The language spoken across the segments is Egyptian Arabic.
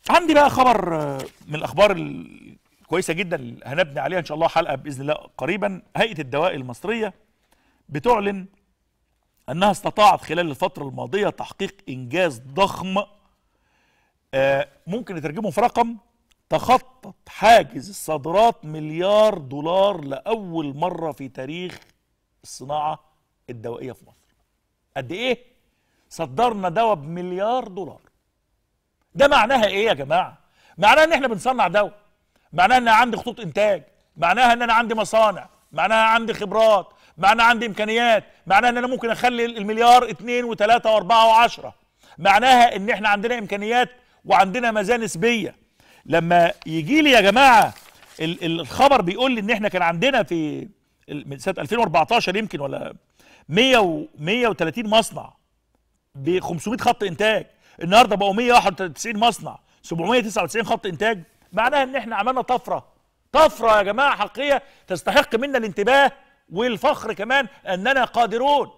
عندي بقى خبر آه، من الاخبار الكويسه جدا اللي هنبني عليها ان شاء الله حلقه باذن الله قريبا هيئه الدواء المصريه بتعلن انها استطاعت خلال الفتره الماضيه تحقيق انجاز ضخم آه، ممكن نترجمه في رقم تخطت حاجز الصادرات مليار دولار لاول مره في تاريخ الصناعه الدوائيه في مصر قد ايه صدرنا دواء بمليار دولار ده معناها ايه يا جماعه معناها ان احنا بنصنع دواء معناها ان عندي خطوط انتاج معناها ان انا عندي مصانع معناها عندي خبرات معناها عندي امكانيات معناها ان انا ممكن اخلي المليار اتنين وتلاته واربعه وعشره معناها ان احنا عندنا امكانيات وعندنا مزايا نسبيه لما يجي لي يا جماعه ال- ال- الخبر بيقول لي ان احنا كان عندنا في ال- من سنه 2014 يمكن ولا 100 و 130 مصنع ب 500 خط انتاج النهارده بقوا 191 مصنع 799 خط انتاج معناها ان احنا عملنا طفره طفره يا جماعه حقيقيه تستحق منا الانتباه والفخر كمان اننا قادرون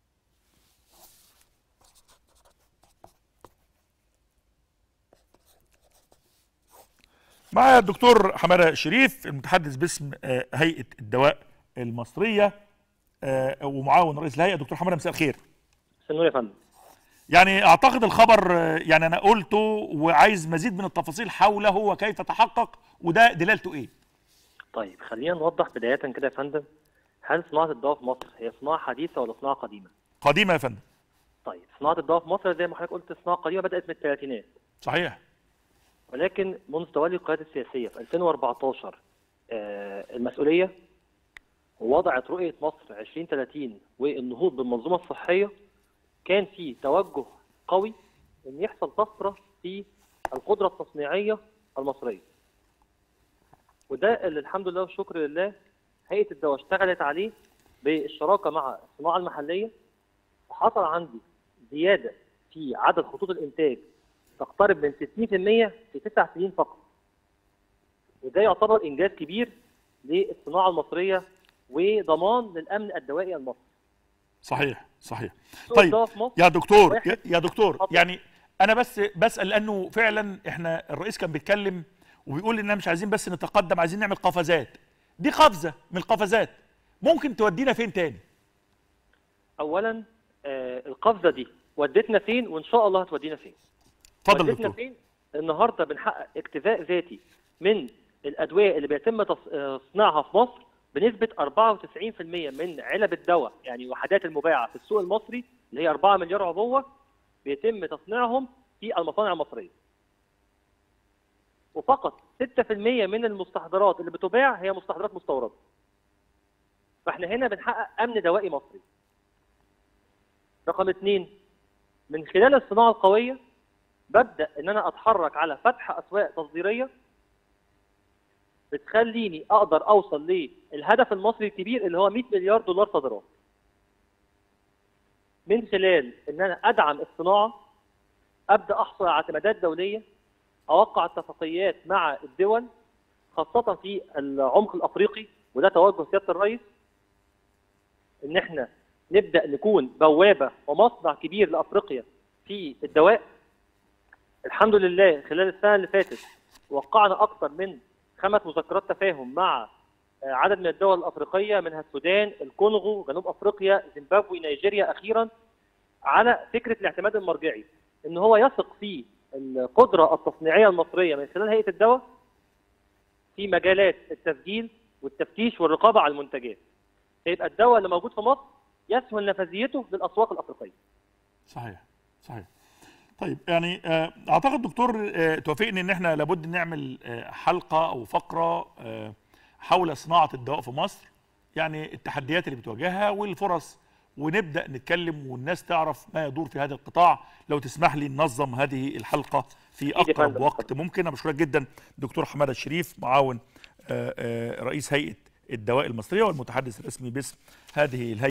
معايا الدكتور حماده شريف المتحدث باسم آه، هيئه الدواء المصريه آه، ومعاون رئيس الهيئه دكتور حماده مساء الخير سنور يا فندم يعني اعتقد الخبر آه، يعني انا قلته وعايز مزيد من التفاصيل حوله وكيف تحقق وده دلالته ايه طيب خلينا نوضح بداية كده يا فندم هل صناعة الدواء في مصر هي صناعة حديثة ولا صناعة قديمة؟ قديمه يا فندم طيب صناعة الدواء في مصر زي ما حضرتك قلت صناعة قديمة بدأت من الثلاثينات صحيح ولكن منذ تولي القيادة السياسية في 2014 آه المسؤولية ووضعت رؤية مصر 2030 والنهوض بالمنظومة الصحية كان في توجه قوي ان يحصل طفرة في القدرة التصنيعية المصرية وده اللي الحمد لله والشكر لله هيئة الدواء اشتغلت عليه بالشراكة مع الصناعة المحلية وحصل عندي زيادة في عدد خطوط الإنتاج تقترب من 60% في تسع سنين فقط وده يعتبر إنجاز كبير للصناعة المصرية وضمان للأمن الدوائي المصري صحيح صحيح سوق طيب الدواء في مصر يا دكتور واحد. يا, يا دكتور اتفضل. يعني انا بس بسال لانه فعلا احنا الرئيس كان بيتكلم وبيقول اننا مش عايزين بس نتقدم عايزين نعمل قفزات دي قفزه من القفزات ممكن تودينا فين تاني أولا آه القفزة دي ودتنا فين وإن شاء الله هتودينا فين اتفضل يا ودتنا دكتور فين النهارده بنحقق اكتفاء ذاتي من الادويه اللي بيتم تص- آه، صناعها في مصر بنسبه 94% من علب الدواء يعني وحدات المباعه في السوق المصري اللي هي 4 مليار عبوه بيتم تصنيعهم في المصانع المصريه. وفقط 6% من المستحضرات اللي بتباع هي مستحضرات مستورده. فاحنا هنا بنحقق امن دوائي مصري. رقم اثنين من خلال الصناعه القويه ببدا ان انا اتحرك على فتح اسواق تصديريه بتخليني اقدر اوصل للهدف المصري الكبير اللي هو 100 مليار دولار صادرات. من خلال ان انا ادعم الصناعه ابدا احصل على اعتمادات دوليه اوقع اتفاقيات مع الدول خاصه في العمق الافريقي وده توجه سياده الرئيس ان احنا نبدا نكون بوابه ومصنع كبير لافريقيا في الدواء الحمد لله خلال السنه اللي فاتت وقعنا اكثر من خمس مذكرات تفاهم مع آه، عدد من الدول الافريقيه منها السودان، الكونغو، جنوب افريقيا، زيمبابوي، نيجيريا اخيرا على فكره الاعتماد المرجعي ان هو يثق في القدره التصنيعيه المصريه من خلال هيئه الدواء في مجالات التسجيل والتفتيش والرقابه على المنتجات. فيبقى الدواء اللي موجود في مصر يسهل نفاذيته للاسواق الافريقيه. صحيح صحيح طيب يعني آه، اعتقد دكتور آه، توافقني ان احنا لابد نعمل آه، حلقه او فقره آه، حول صناعه الدواء في مصر يعني التحديات اللي بتواجهها والفرص ونبدا نتكلم والناس تعرف ما يدور في هذا القطاع لو تسمح لي ننظم هذه الحلقه في أكيد يا اقرب فندم. وقت ممكن انا بشكرك جدا دكتور حماده الشريف معاون آه، آه، رئيس هيئه الدواء المصريه والمتحدث الرسمي باسم هذه الهيئه